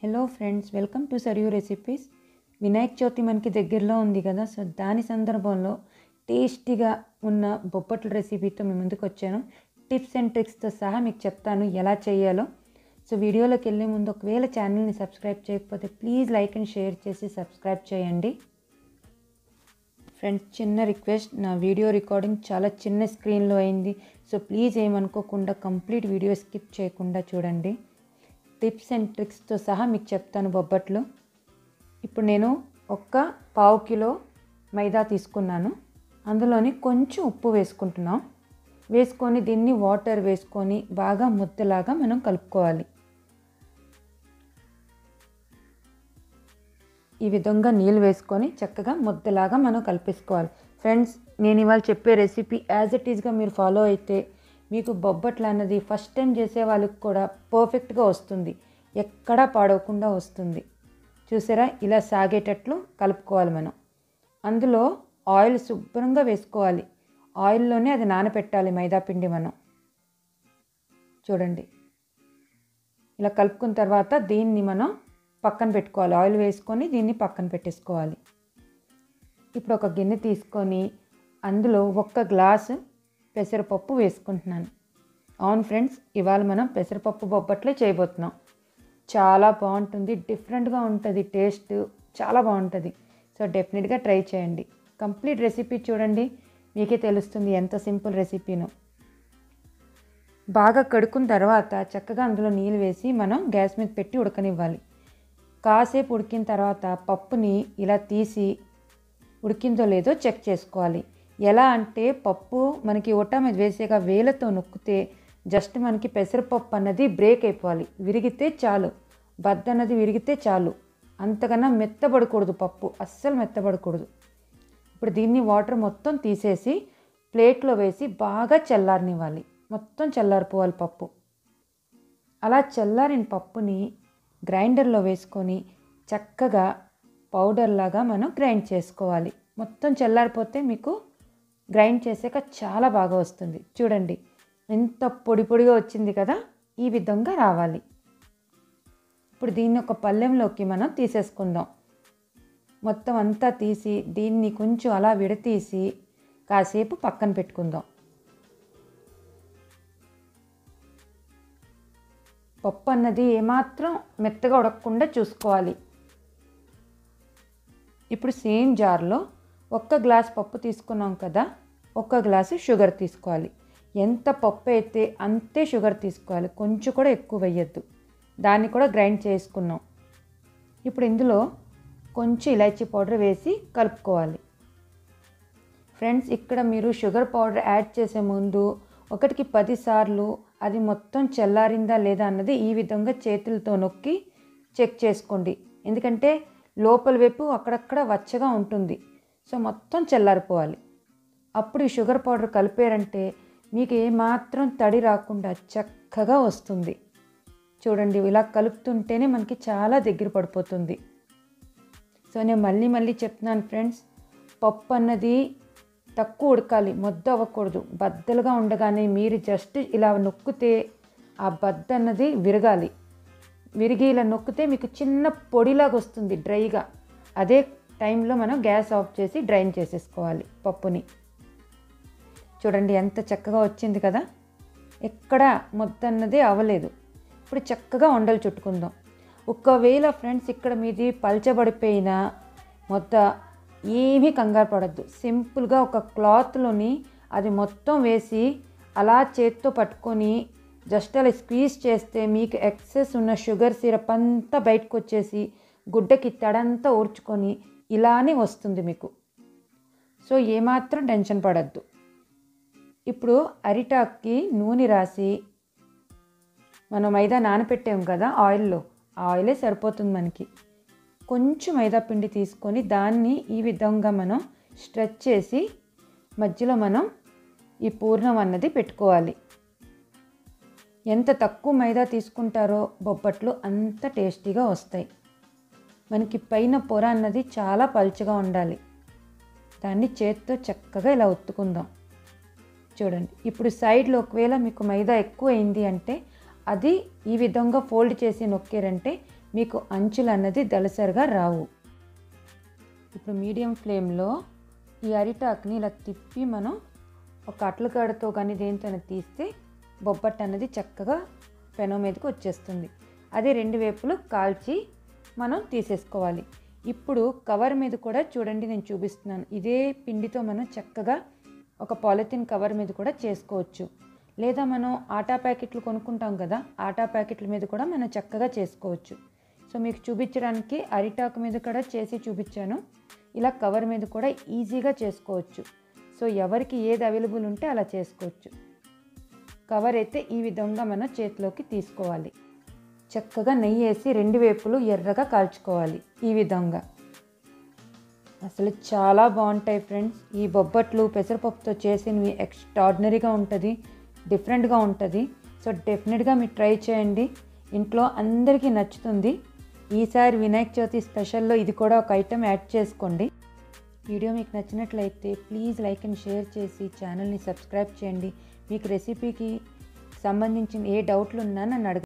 hello friends welcome to Sarayu recipes Vinayaka Chavithi మనకి దగ్గరలో ఉంది కదా సో దాని సందర్భంలో టేస్టీగా ఉన్న బొప్పట్ల రెసిపీతో మీ ముందుకు వచ్చాను టిప్స్ అండ్ ట్రిక్స్తో సహా మీకు చెప్తాను ఎలా చేయాలో సో వీడియోలోకి వెళ్ళే ముందు ఒకవేళ ఛానల్ని సబ్స్క్రైబ్ చేయకపోతే ప్లీజ్ లైక్ అండ్ షేర్ చేసి సబ్స్క్రైబ్ చేయండి ఫ్రెండ్స్ చిన్న రిక్వెస్ట్ నా వీడియో రికార్డింగ్ చాలా చిన్న స్క్రీన్లో అయింది సో ప్లీజ్ ఏమనుకోకుండా కంప్లీట్ వీడియో స్కిప్ చేయకుండా చూడండి టిప్స్ అండ్ ట్రిక్స్తో సహా మీకు చెప్తాను బొబ్బట్లు ఇప్పుడు నేను ఒక్క పావు కిలో మైదా తీసుకున్నాను అందులోని కొంచెం ఉప్పు వేసుకుంటున్నాం వేసుకొని దీన్ని వాటర్ వేసుకొని బాగా ముద్దలాగా మనం కలుపుకోవాలి ఈ విధంగా నీళ్ళు వేసుకొని చక్కగా ముద్దలాగా మనం కలిపేసుకోవాలి ఫ్రెండ్స్ నేను ఇవాళ చెప్పే రెసిపీ యాజ్ ఇట్ ఈస్గా మీరు ఫాలో అయితే మీకు బొబ్బట్లు అన్నది ఫస్ట్ టైం చేసే వాళ్ళకి కూడా పర్ఫెక్ట్గా వస్తుంది ఎక్కడా పాడవకుండా వస్తుంది చూసారా ఇలా సాగేటట్లు కలుపుకోవాలి మనం అందులో ఆయిల్ శుభ్రంగా వేసుకోవాలి ఆయిల్లోనే అది నానపెట్టాలి మైదాపిండి మనం చూడండి ఇలా కలుపుకున్న తర్వాత దీన్ని మనం పక్కన పెట్టుకోవాలి ఆయిల్ వేసుకొని దీన్ని పక్కన పెట్టేసుకోవాలి ఇప్పుడు ఒక గిన్నె తీసుకొని అందులో ఒక్క గ్లాసు పెసరపప్పు వేసుకుంటున్నాను అవును ఫ్రెండ్స్ ఇవాళ మనం పెసరపప్పు బొబ్బట్లే చేయబోతున్నాం చాలా బాగుంటుంది డిఫరెంట్గా ఉంటుంది టేస్ట్ చాలా బాగుంటుంది సో డెఫినెట్గా ట్రై చేయండి కంప్లీట్ రెసిపీ చూడండి మీకే తెలుస్తుంది ఎంత సింపుల్ రెసిపీనో బాగా కడుక్కున్న తర్వాత చక్కగా అందులో నీళ్ళు వేసి మనం గ్యాస్ మీద పెట్టి ఉడకనివ్వాలి కాసేపు ఉడికిన తర్వాత పప్పుని ఇలా తీసి ఉడికిందో లేదో చెక్ చేసుకోవాలి ఎలా అంటే పప్పు మనకి ఉట మీద వేసేగా వేలతో నొక్కితే జస్ట్ మనకి పెసరపప్పు అన్నది బ్రేక్ అయిపోవాలి విరిగితే చాలు బద్ద అన్నది విరిగితే చాలు అంతకన్నా మెత్తబడకూడదు పప్పు అస్సలు మెత్తబడకూడదు ఇప్పుడు దీన్ని వాటర్ మొత్తం తీసేసి ప్లేట్లో వేసి బాగా చల్లారనివ్వాలి మొత్తం చల్లారిపోవాలి పప్పు అలా చల్లారిన పప్పుని గ్రైండర్లో వేసుకొని చక్కగా పౌడర్ లాగా మనం గ్రైండ్ చేసుకోవాలి మొత్తం చల్లారిపోతే మీకు గ్రైండ్ చేసాక చాలా బాగా వస్తుంది చూడండి ఎంత పొడి పొడిగా వచ్చింది కదా ఈ విధంగా రావాలి ఇప్పుడు దీన్ని ఒక పళ్ళెంలోకి మనం తీసేసుకుందాం మొత్తం అంతా తీసి దీన్ని కొంచెం అలా విడతీసి కాసేపు పక్కన పెట్టుకుందాం పప్పు అన్నది ఏమాత్రం మెత్తగా ఉడకకుండా చూసుకోవాలి ఇప్పుడు సేమ్ జార్లో ఒక్క గ్లాస్ పప్పు తీసుకున్నాం కదా ఒక్క గ్లాసు షుగర్ తీసుకోవాలి ఎంత పప్పు అయితే అంతే షుగర్ తీసుకోవాలి కొంచెం కూడా ఎక్కువ వేయద్దు దాన్ని కూడా గ్రైండ్ చేసుకున్నాం ఇప్పుడు ఇందులో కొంచెం ఇలాచీ పౌడర్ వేసి కలుపుకోవాలి ఫ్రెండ్స్ ఇక్కడ మీరు షుగర్ పౌడర్ యాడ్ చేసే ముందు ఒకటికి పదిసార్లు అది మొత్తం చల్లారిందా లేదా అన్నది ఈ విధంగా చేతులతో నొక్కి చెక్ చేసుకోండి ఎందుకంటే లోపల వైపు అక్కడక్కడ వచ్చగా ఉంటుంది సో మొత్తం చల్లారిపోవాలి అప్పుడు ఈ షుగర్ పౌడర్ కలిపారంటే మీకు ఏమాత్రం తడి రాకుండా చక్కగా వస్తుంది చూడండి ఇలా కలుపుతుంటేనే మనకి చాలా దగ్గర పడిపోతుంది సో నేను మళ్ళీ మళ్ళీ చెప్తున్నాను ఫ్రెండ్స్ పప్పు అన్నది తక్కువ ఉడకాలి ముద్ద అవ్వకూడదు బద్దలుగా ఉండగానే మీరు జస్ట్ ఇలా నొక్కితే ఆ బద్ద అన్నది విరగాలి విరిగి ఇలా నొక్కితే మీకు చిన్న పొడిలాగా వస్తుంది డ్రైగా అదే టైంలో మనం గ్యాస్ ఆఫ్ చేసి డ్రైన్ చేసేసుకోవాలి పప్పుని చూడండి ఎంత చక్కగా వచ్చింది కదా ఎక్కడ ముద్ద అన్నది అవ్వలేదు ఇప్పుడు చక్కగా ఉండలు చుట్టుకుందాం ఒకవేళ ఫ్రెండ్స్ ఇక్కడ మీది పల్చబడిపోయిన ముద్ద ఏమీ కంగారు పడద్దు సింపుల్గా ఒక క్లాత్లోని అది మొత్తం వేసి అలా చేత్తో పట్టుకొని జస్ట్ అలా స్క్వీజ్ చేస్తే మీకు ఎక్సెస్ ఉన్న షుగర్ సిరప్ అంతా బయటకు వచ్చేసి గుడ్డకి తడంతా ఊర్చుకొని ఇలానే వస్తుంది మీకు సో ఏమాత్రం టెన్షన్ పడద్దు ఇప్పుడు అరిటాక్కి నూనె రాసి మనం మైదా నానపెట్టాం కదా ఆయిల్లో ఆ ఆయిలే సరిపోతుంది మనకి కొంచెం మైదా పిండి తీసుకొని దాన్ని ఈ విధంగా మనం స్ట్రెచ్ చేసి మధ్యలో మనం ఈ పూర్ణం అన్నది పెట్టుకోవాలి ఎంత తక్కువ మైదా తీసుకుంటారో బొబ్బట్లు అంత టేస్టీగా వస్తాయి మనకి పైన పొర అన్నది చాలా పలుచగా ఉండాలి దాన్ని చేత్తో చక్కగా ఇలా ఒత్తుకుందాం చూడండి ఇప్పుడు సైడ్లో ఒకవేళ మీకు మైదా ఎక్కువ అయింది అంటే అది ఈ విధంగా ఫోల్డ్ చేసి నొక్కారంటే మీకు అంచులు అన్నది దలసరిగా రావు ఇప్పుడు మీడియం ఫ్లేమ్లో ఈ అరిటాకుని ఇలా తిప్పి మనం ఒక అట్లకాడతో కానీ దేనితో తీస్తే బొబ్బట్టు అన్నది చక్కగా పెనం మీదకి వచ్చేస్తుంది అదే రెండు వైపులు కాల్చి మనం తీసేసుకోవాలి ఇప్పుడు కవర్ మీద కూడా చూడండి నేను చూపిస్తున్నాను ఇదే పిండితో మనం చక్కగా ఒక పాలిథిన్ కవర్ మీద కూడా చేసుకోవచ్చు లేదా మనం ఆటా ప్యాకెట్లు కొనుక్కుంటాం కదా ఆటా ప్యాకెట్ల మీద కూడా మనం చక్కగా చేసుకోవచ్చు సో మీకు చూపించడానికి అరిటాకు మీద కూడా చేసి చూపించాను ఇలా కవర్ మీద కూడా ఈజీగా చేసుకోవచ్చు సో ఎవరికి ఏది అవైలబుల్ ఉంటే అలా చేసుకోవచ్చు కవర్ అయితే ఈ విధంగా మనం చేతిలోకి తీసుకోవాలి చక్కగా నెయ్యి వేసి రెండు వైపులు ఎర్రగా కాల్చుకోవాలి ఈ విధంగా అసలు చాలా బాగుంటాయి ఫ్రెండ్స్ ఈ బొబ్బట్లు పెసరపప్పుతో చేసినవి ఎక్స్ట్రాడినరీగా ఉంటుంది డిఫరెంట్గా ఉంటుంది సో డెఫినెట్గా మీరు ట్రై చేయండి ఇంట్లో అందరికీ నచ్చుతుంది ఈసారి వినాయక చవితి స్పెషల్లో ఇది కూడా ఒక ఐటెం యాడ్ చేసుకోండి వీడియో మీకు నచ్చినట్లయితే ప్లీజ్ లైక్ అండ్ షేర్ చేసి ఛానల్ని సబ్స్క్రైబ్ చేయండి మీకు రెసిపీకి సంబంధించిన ఏ డౌట్లు ఉన్నా నన్ను అడగ